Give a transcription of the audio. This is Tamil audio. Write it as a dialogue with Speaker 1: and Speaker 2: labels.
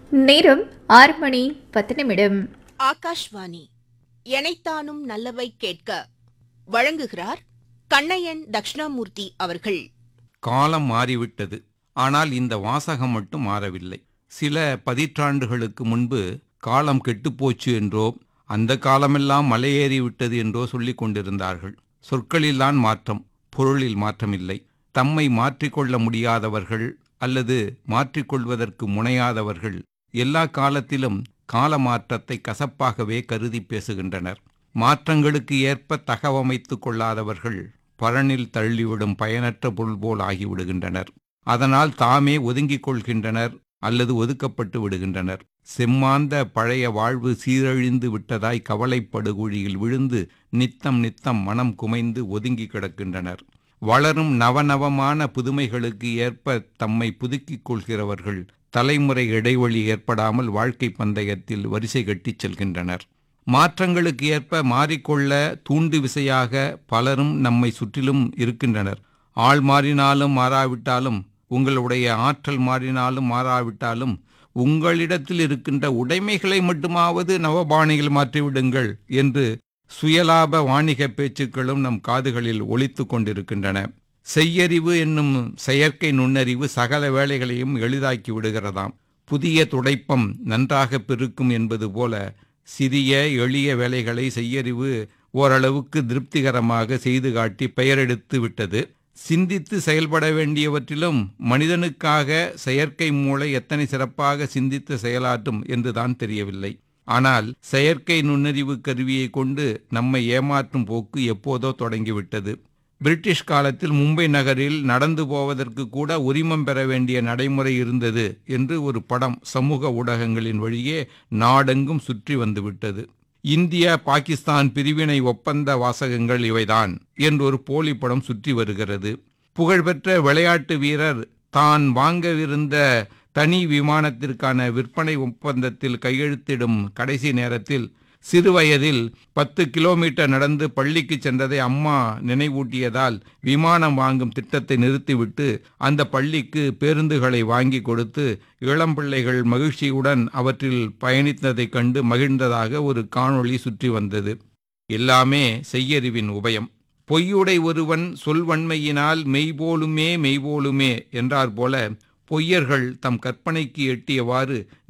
Speaker 1: நேரம் ஆறு மணி பத்து நிமிடம்
Speaker 2: ஆகாஷ்வாணி எனைத்தானும் நல்லவை கேட்க வழங்குகிறார் கண்ணையன் தக்ஷணாமூர்த்தி அவர்கள்
Speaker 3: காலம் மாறிவிட்டது ஆனால் இந்த வாசகம் மட்டும் மாறவில்லை சில பதிற்றாண்டுகளுக்கு முன்பு காலம் கெட்டுப்போச்சு என்றோ அந்த காலமெல்லாம் மலையேறி விட்டது என்றோ சொல்லிக் கொண்டிருந்தார்கள் சொற்களில்தான் மாற்றம் பொருளில் மாற்றமில்லை தம்மை மாற்றிக்கொள்ள முடியாதவர்கள் அல்லது மாற்றிக்கொள்வதற்கு முனையாதவர்கள் எல்லா காலத்திலும் கால மாற்றத்தை கசப்பாகவே கருதி பேசுகின்றனர் மாற்றங்களுக்கு ஏற்ப தகவமைத்துக் கொள்ளாதவர்கள் பரனில் தள்ளிவிடும் பயனற்ற பொருள் போல் ஆகிவிடுகின்றனர் அதனால் தாமே ஒதுங்கிக் கொள்கின்றனர் அல்லது ஒதுக்கப்பட்டு விடுகின்றனர் செம்மாந்த பழைய வாழ்வு சீரழிந்து விட்டதாய் கவலைப்படுகுழியில் விழுந்து நித்தம் நித்தம் மனம் குமைந்து ஒதுங்கி கிடக்கின்றனர் வளரும் நவநவமான புதுமைகளுக்கு ஏற்ப தம்மை புதுக்கிக் கொள்கிறவர்கள் தலைமுறை இடைவெளி ஏற்படாமல் வாழ்க்கை பந்தயத்தில் வரிசை கட்டிச் செல்கின்றனர் மாற்றங்களுக்கு ஏற்ப மாறிக்கொள்ள தூண்டு விசையாக பலரும் நம்மை சுற்றிலும் இருக்கின்றனர் ஆள் மாறினாலும் மாறாவிட்டாலும் உங்களுடைய ஆற்றல் மாறினாலும் மாறாவிட்டாலும் உங்களிடத்தில் இருக்கின்ற உடைமைகளை மட்டுமாவது நவபாணியில் மாற்றிவிடுங்கள் என்று சுயலாப வாணிக பேச்சுக்களும் நம் காதுகளில் ஒலித்து கொண்டிருக்கின்றன செய்யறிவு என்னும் செயற்கை நுண்ணறிவு சகல வேலைகளையும் எளிதாக்கி விடுகிறதாம் புதிய துடைப்பம் நன்றாக பெருக்கும் என்பது போல சிறிய எளிய வேலைகளை செய்யறிவு ஓரளவுக்கு திருப்திகரமாக செய்து காட்டி பெயரெடுத்து விட்டது சிந்தித்து செயல்பட வேண்டியவற்றிலும் மனிதனுக்காக செயற்கை மூளை எத்தனை சிறப்பாக சிந்தித்து செயலாற்றும் என்றுதான் தெரியவில்லை ஆனால் செயற்கை நுண்ணறிவு கருவியை கொண்டு நம்மை ஏமாற்றும் போக்கு எப்போதோ தொடங்கிவிட்டது பிரிட்டிஷ் காலத்தில் மும்பை நகரில் நடந்து போவதற்கு கூட உரிமம் பெற வேண்டிய நடைமுறை இருந்தது என்று ஒரு படம் சமூக ஊடகங்களின் வழியே நாடெங்கும் சுற்றி வந்துவிட்டது இந்தியா பாகிஸ்தான் பிரிவினை ஒப்பந்த வாசகங்கள் இவைதான் என்று ஒரு போலி படம் சுற்றி வருகிறது புகழ்பெற்ற விளையாட்டு வீரர் தான் வாங்கவிருந்த தனி விமானத்திற்கான விற்பனை ஒப்பந்தத்தில் கையெழுத்திடும் கடைசி நேரத்தில் சிறுவயதில் பத்து கிலோமீட்டர் நடந்து பள்ளிக்கு சென்றதை அம்மா நினைவூட்டியதால் விமானம் வாங்கும் திட்டத்தை நிறுத்திவிட்டு அந்த பள்ளிக்கு பேருந்துகளை வாங்கி கொடுத்து இளம் பிள்ளைகள் மகிழ்ச்சியுடன் அவற்றில் பயணித்ததைக் கண்டு மகிழ்ந்ததாக ஒரு காணொளி சுற்றி வந்தது எல்லாமே செய்யறிவின் உபயம் பொய்யுடை ஒருவன் சொல்வன்மையினால் மெய்போலுமே மெய்போலுமே என்றார் போல பொய்யர்கள் தம் கற்பனைக்கு எட்டியவாறு